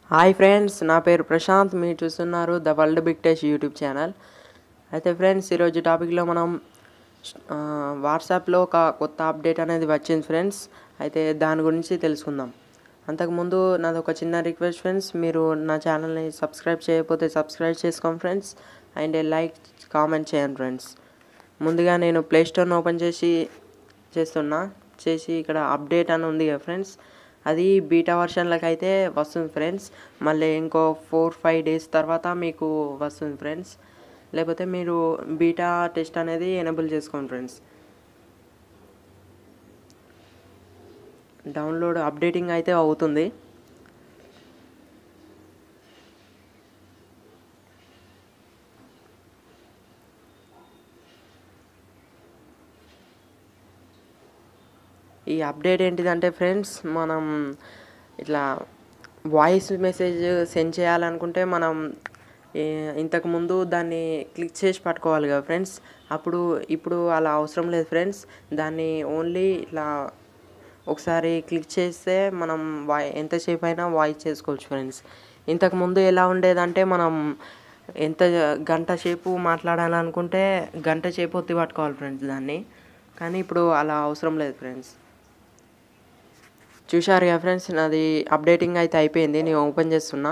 hi friends నా పేరు ప్రశాంత్ మీరు చూస్తున్నారు the world big tech YouTube channel అయితే ఫ్రెండ్స్ ఈరోజు టాపిక్లో మనం ఆ, వాట్సాప్లో ఒక కొత్త అప్డేట్ అనేది వచ్చింది ఫ్రెండ్స్ అయితే దాని గురించి తెలుసుకుందాం అంతకుముందు నాది ఒక చిన్న రిక్వెస్ట్ ఫ్రెండ్స్ మీరు నా ఛానల్ని సబ్స్క్రైబ్ చేయకపోతే సబ్స్క్రైబ్ చేసుకోండి ఫ్రెండ్స్ అండ్ లైక్ కామెంట్ చేయండి ఫ్రెండ్స్ ముందుగా నేను ప్లే స్టోర్ని ఓపెన్ చేసి చేస్తున్నా చేసి ఇక్కడ అప్డేట్ అని ఉంది కదా ఫ్రెండ్స్ అది బీటా వర్షన్లకు అయితే వస్తుంది ఫ్రెండ్స్ మళ్ళీ ఇంకో ఫోర్ ఫైవ్ డేస్ తర్వాత మీకు వస్తుంది ఫ్రెండ్స్ లేకపోతే మీరు బీటా టెస్ట్ అనేది ఎనేబుల్ చేసుకోండి ఫ్రెండ్స్ డౌన్లోడ్ అప్డేటింగ్ అయితే అవుతుంది ఈ అప్డేట్ ఏంటిదంటే ఫ్రెండ్స్ మనం ఇట్లా వాయిస్ మెసేజ్ సెండ్ చేయాలనుకుంటే మనం ఏ- ఇంతకుముందు దాన్ని క్లిక్ చేసి పట్టుకోవాలి కదా ఫ్రెండ్స్ అప్పుడు ఇప్పుడు అలా అవసరం లేదు ఫ్రెండ్స్ దాన్ని ఓన్లీ ఇట్లా ఒకసారి క్లిక్ చేస్తే మనం వాయి ఎంతసేపు అయినా వాయిస్ చేసుకోవచ్చు ఫ్రెండ్స్ ఇంతకుముందు ఎలా ఉండేదంటే మనం ఎంత గంట సేపు మాట్లాడాలనుకుంటే గంట సేపు ఒత్తి పట్టుకోవాలి ఫ్రెండ్స్ దాన్ని కానీ ఇప్పుడు అలా అవసరం లేదు ఫ్రెండ్స్ చూశారు కదా ఫ్రెండ్స్ నాది అప్డేటింగ్ అయితే అయిపోయింది నేను ఓపెన్ చేస్తున్నా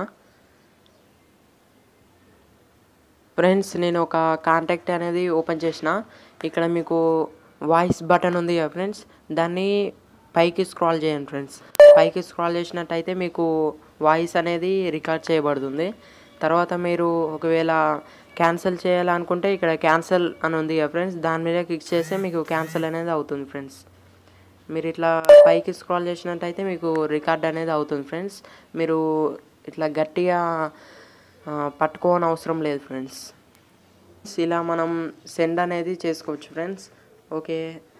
ఫ్రెండ్స్ నేను ఒక కాంటాక్ట్ అనేది ఓపెన్ చేసిన ఇక్కడ మీకు వాయిస్ బటన్ ఉంది కదా ఫ్రెండ్స్ దాన్ని పైకి స్క్రాల్ చేయండి ఫ్రెండ్స్ పైకి స్క్రాల్ చేసినట్టయితే మీకు వాయిస్ అనేది రికార్డ్ చేయబడుతుంది తర్వాత మీరు ఒకవేళ క్యాన్సిల్ చేయాలనుకుంటే ఇక్కడ క్యాన్సిల్ అని ఉంది కదా ఫ్రెండ్స్ దాని మీద క్లిక్ చేస్తే మీకు క్యాన్సిల్ అనేది అవుతుంది ఫ్రెండ్స్ మీరు ఇట్లా పైకి స్క్రాల్ చేసినట్టయితే మీకు రికార్డ్ అనేది అవుతుంది ఫ్రెండ్స్ మీరు ఇట్లా గట్టిగా ఆ, పట్టుకోని అవసరం లేదు ఫ్రెండ్స్ ఇలా మనం సెండ్ అనేది చేసుకోవచ్చు ఫ్రెండ్స్ ఓకే